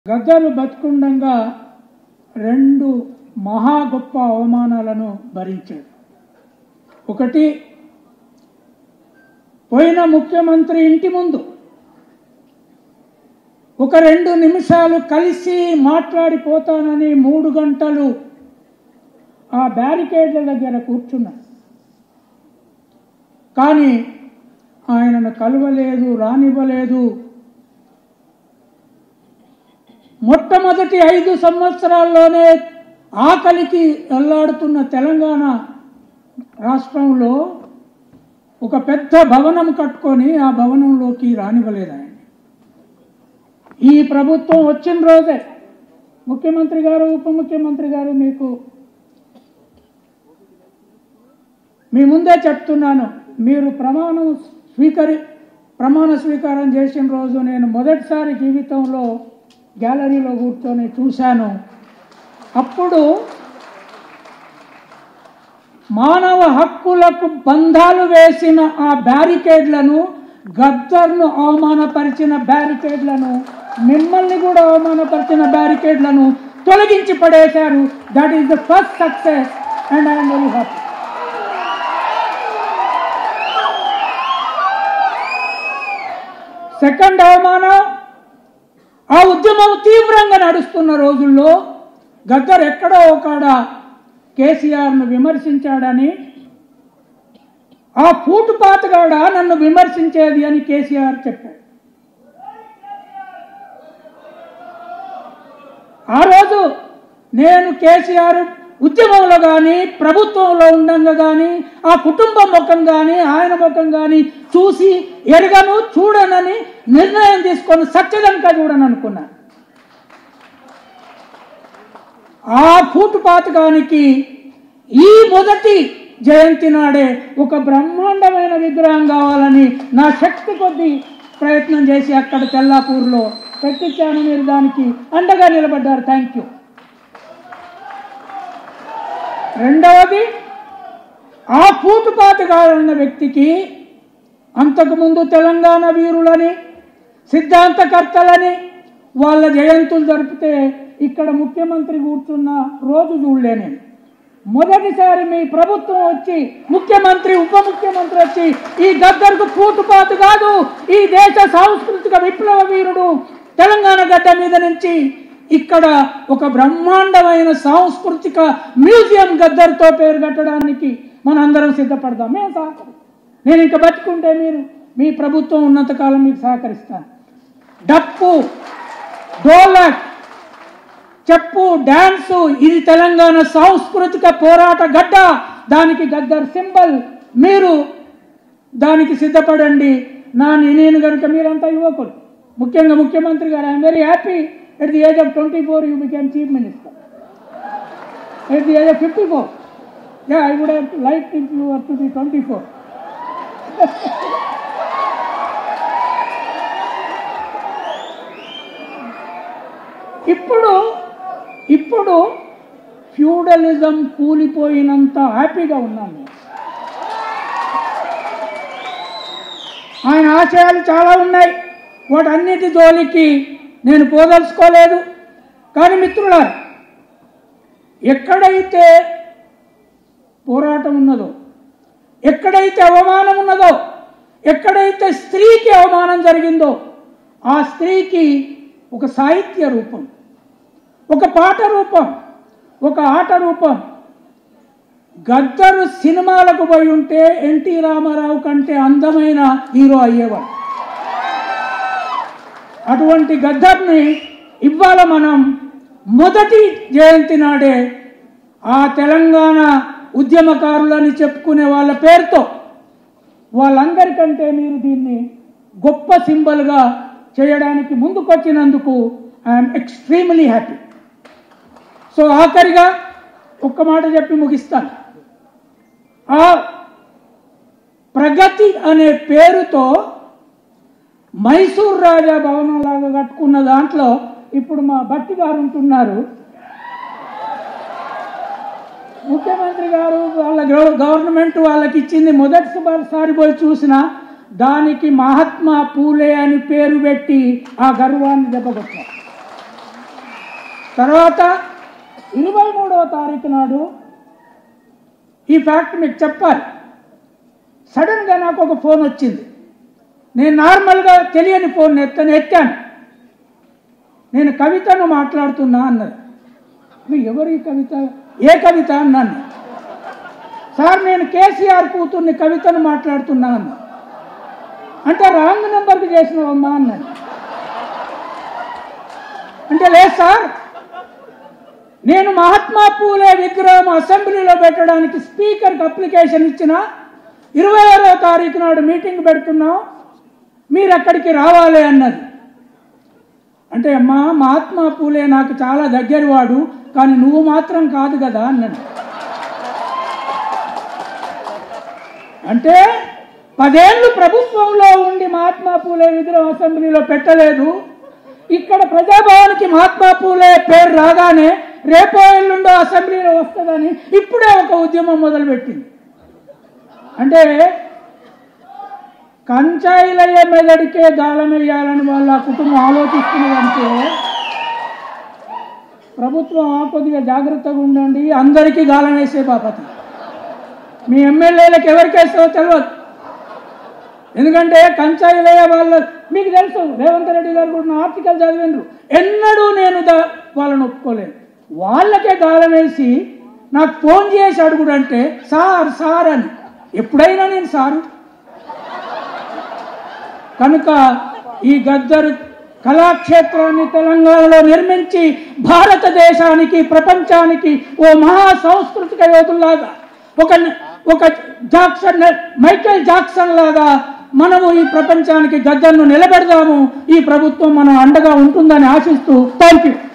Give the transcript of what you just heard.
గద్దరు బతుకుండంగా రెండు మహా గొప్ప అవమానాలను భరించాడు ఒకటి పోయిన ముఖ్యమంత్రి ఇంటి ముందు ఒక రెండు నిమిషాలు కలిసి మాట్లాడిపోతానని మూడు గంటలు ఆ బ్యారికేడ్ల దగ్గర కూర్చున్నా కానీ ఆయనను కలవలేదు రానివ్వలేదు మొట్టమొదటి ఐదు సంవత్సరాల్లోనే ఆకలికి వెళ్లాడుతున్న తెలంగాణ రాష్ట్రంలో ఒక పెద్ద భవనం కట్టుకొని ఆ భవనంలోకి రానివ్వలేదు ఆయన ఈ ప్రభుత్వం వచ్చిన రోజే ముఖ్యమంత్రి గారు ఉప ముఖ్యమంత్రి గారు మీకు మీ ముందే చెప్తున్నాను మీరు ప్రమాణం స్వీకరి ప్రమాణ స్వీకారం చేసిన రోజు నేను మొదటిసారి జీవితంలో గ్యాలరీలో కూర్చొని చూశాను అప్పుడు మానవ హక్కులకు బంధాలు వేసిన ఆ బ్యారికేడ్లను గద్దర్ను అవమానపరిచిన బ్యారికేడ్లను మిమ్మల్ని కూడా అవమానపరిచిన బ్యారికేడ్లను తొలగించి పడేశారు that is the first success and I'm very happy second అవమానం ఆ ఉద్యమం తీవ్రంగా నడుస్తున్న రోజుల్లో గద్దర్ ఎక్కడో ఒకడ కేసీఆర్ను విమర్శించాడని ఆ పూటుపాతగాడ నన్ను విమర్శించేది అని కేసీఆర్ చెప్పాడు ఆ రోజు నేను కేసీఆర్ ఉద్యమంలో కానీ ప్రభుత్వంలో ఉండంగా కానీ ఆ కుటుంబం ముఖం కానీ ఆయన ముఖం కానీ చూసి ఎరగను చూడనని నిర్ణయం తీసుకొని సత్యదంక చూడను అనుకున్నాను ఆ పూటుపాతకానికి ఈ మొదటి జయంతి నాడే ఒక బ్రహ్మాండమైన విగ్రహం కావాలని నా శక్తి కొద్దీ ప్రయత్నం చేసి అక్కడ తెల్లాపూర్లో పెట్టించాను మీరు దానికి అండగా నిలబడ్డారు థ్యాంక్ యూ రెండవది ఆ పూటుపాతగాడన్న వ్యక్తికి అంతకుముందు తెలంగాణ వీరులని సిద్ధాంతకర్తలని వాళ్ళ జయంతులు జరిపితే ఇక్కడ ముఖ్యమంత్రి కూర్చున్న రోజు చూడలే నేను మొదటిసారి మీ ప్రభుత్వం వచ్చి ముఖ్యమంత్రి ఉప ముఖ్యమంత్రి వచ్చి ఈ గద్దర్కు పూటుపాటు కాదు ఈ దేశ సాంస్కృతిక విప్లవ వీరుడు తెలంగాణ గడ్డ మీద నుంచి ఇక్కడ ఒక బ్రహ్మాండమైన సాంస్కృతిక మ్యూజియం గద్దర్తో పేరు కట్టడానికి మనందరం సిద్ధపడదాం మేము సహకరి నేను ఇంకా బతుకుంటే మీరు మీ ప్రభుత్వం ఉన్నంతకాలం మీకు సహకరిస్తాను డప్పు డోలక్ చెప్పు డ్యాన్సు ఇది తెలంగాణ సాంస్కృతిక పోరాట గడ్డ దానికి గద్దర్ సింబల్ మీరు దానికి సిద్ధపడండి నా నేను కనుక మీరంతా యువకులు ముఖ్యంగా ముఖ్యమంత్రి గారు I'm very happy at the age of twenty four you became chief minister at the age of fifty four yeah I would have like if you to be twenty four ఇప్పుడు ఇప్పుడు ఫ్యూడలిజం కూలిపోయినంత హ్యాపీగా ఉన్నాను నేను. ఆయన ఆశయాలు చాలా ఉన్నాయి వాటన్నిటి జోలికి నేను పోదలుచుకోలేదు కానీ మిత్రులారు ఎక్కడైతే పోరాటం ఉన్నదో ఎక్కడైతే అవమానం ఉన్నదో ఎక్కడైతే స్త్రీకి అవమానం జరిగిందో ఆ స్త్రీకి ఒక సాహిత్య రూపం ఒక పాట రూపం ఒక ఆట రూపం గద్దరు సినిమాలకు పోయి ఉంటే ఎన్టీ రామారావు కంటే అందమైన హీరో అయ్యేవాడు అటువంటి గద్దర్ని ఇవాళ మనం మొదటి జయంతి నాడే ఆ తెలంగాణ ఉద్యమకారులని చెప్పుకునే వాళ్ళ పేరుతో వాళ్ళందరికంటే మీరు దీన్ని గొప్ప సింబల్గా చేయడానికి ముందుకొచ్చినందుకు ఐఎమ్ ఎక్స్ట్రీమ్లీ హ్యాపీ సో ఆఖరిగా ఒక్క మాట చెప్పి ముగిస్తాను ఆ ప్రగతి అనే పేరుతో మైసూర్ రాజా భవనం లాగా కట్టుకున్న దాంట్లో ఇప్పుడు మా భట్టి గారు ఉంటున్నారు ముఖ్యమంత్రి గారు వాళ్ళ గవ- గవర్నమెంట్ వాళ్ళకి ఇచ్చింది మొదటిసారి పోయి చూసిన దానికి మహాత్మా పూలే అని పేరు పెట్టి ఆ గర్వాన్ని దెబ్బకొట్టారు తర్వాత ఇరవై మూడవ తారీఖు నాడు ఈ ఫ్యాక్ట్ మీకు చెప్పాలి సడన్గా నాకు ఒక ఫోన్ వచ్చింది నేను నార్మల్గా తెలియని ఫోన్ ఎత్తని ఎత్తాను నేను కవితను మాట్లాడుతున్నా అన్నది "మీ ఎవరు ఈ కవిత ఏ కవిత అన్నాను సార్ నేను కేసీఆర్ కూతుర్ని కవితను మాట్లాడుతున్నా అన్నా అంటే రాంగ్ నెంబర్కి చేసినవమ్మా అన్నాను అంటే లేదు సార్ నేను మహాత్మా పూలే విగ్రహం అసెంబ్లీలో పెట్టడానికి స్పీకర్కి అప్లికేషన్ ఇచ్చిన ఇరవై ఆరో తారీఖు నాడు మీటింగ్ పెడుతున్నాం మీరు అక్కడికి రావాలి అన్నది అంటే అమ్మా మహాత్మా పూలే నాకు చాలా దగ్గర వాడు కానీ నువ్వు మాత్రం కాదు కదా అన్నాడు అంటే పదేళ్ళు ప్రభుత్వంలో ఉండి మహాత్మా పూలే విగ్రహం అసెంబ్లీలో పెట్టలేదు ఇక్కడ ప్రజాభవన్కి మహాత్మా పూలే పేరు రాగానే రేపో ఎల్లుండో అసెంబ్లీలో వస్తుందని ఇప్పుడే ఒక ఉద్యమం మొదలుపెట్టింది అంటే కంచాయిలయ్యే మెదడికే గాలం వేయాలని వాళ్ళ కుటుంబం ఆలోచిస్తున్నదంటే ప్రభుత్వం ఆ కొద్దిగా జాగ్రత్తగా ఉండండి అందరికీ గాలం వేసే బాపతి మీ ఎమ్మెల్యేలకు ఎవరికేస్తావో తెలియదు ఎందుకంటే కంచాయిలయ్య వాళ్ళ మీకు తెలుసు రేవంత్ రెడ్డి గారు కూడా నా ఆర్టికల్ చదివిండ్రు ఎన్నడూ నేను దా- వాళ్ళని ఒప్పుకోలేను వాళ్ళకే గాలం వేసి నాకు ఫోన్ చేసి అడుగుడంటే సార్ సార్ అని ఎప్పుడైనా నేను సారు కనుక ఈ గద్దరు కళాక్షేత్రాన్ని తెలంగాణలో నిర్మించి భారతదేశానికి ప్రపంచానికి ఓ మహా సాంస్కృతిక యోధుల్లాగా ఒక ఒక జాక్సన్ మైకేల్ జాక్సన్ లాగా మనము ఈ ప్రపంచానికి గద్దర్ను నిలబెడదాము ఈ ప్రభుత్వం మన అండగా ఉంటుందని ఆశిస్తూ థ్యాంక్ యూ